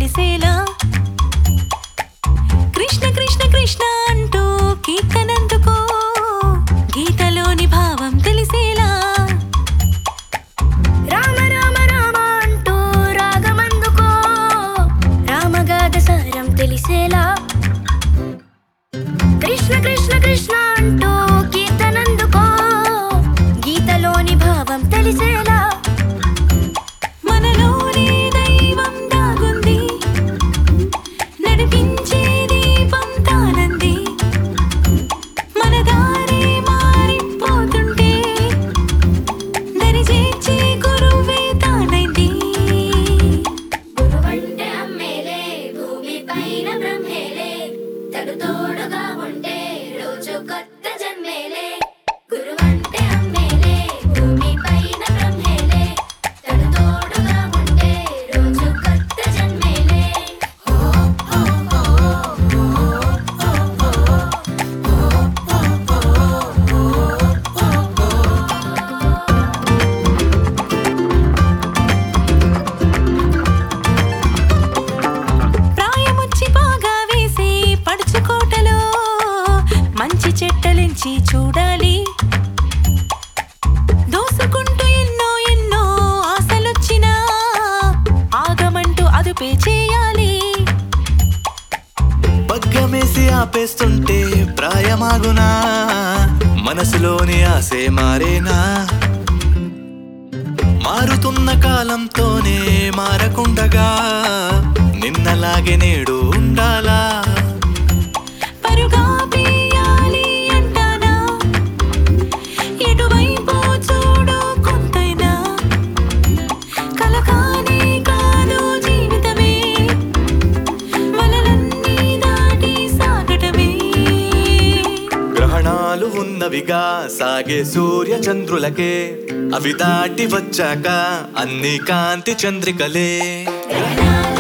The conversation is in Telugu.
తెలిసేలా కృష్ణ కృష్ణ కృష్ణ అంటూ కీర్తనందుకో గీతలోని భావం తెలిసేలా రామ రామ రామ అంటూ రాగమందుకో రామగాథ సారం తెలిసేలా కృష్ణ కృష్ణ కృష్ణ అంటూ కీర్తనందుకో గీతలోని భావం తెలిసేలా మనలోని దైవం దాగుంది నడిపించే దీపం తానంది మన దారి మారిపోతుంటే దరి చేర్చే గురువే తానైంది గురువంటే అమ్మేలే భూమి పైన బ్రహ్మేలే తను తోడుగా ఉంటే రోజు కొత్త జన్మేలే గురువంటే అమ్మేలే భూమి పైన బ్రహ్మేలే తను తోడుగా ఉంటే రోజు కొత్త జన్మేలే ప్రాయముచ్చి బాగా వేసి పడుచుకోటలో మంచి చెట్టలించి చూడాలి దోసుకుంటూ ఎన్నో ఎన్నో ఆశలొచ్చినా ఆగమంటూ అదుపే చేయాలి పగ్గమేసి ఆపేస్తుంటే ప్రాయమాగునా మనసులోని ఆసే మారేనా మారుతున్న కాలంతోనే మారకుండగా నిన్నలాగే నేడు ఉండాలా పరుగా పేయాలి అంటానా ఎటువైపు చూడు కొంతైనా కలకానే కాదు జీవితమే వలలన్నీ దాటి సాగటమే గ్రహణాలు ఉన్నవిగా సాగే సూర్య చంద్రులకే అవి దాటి వచ్చాక అన్ని కాంతి చంద్రికలే గ్రహణాలు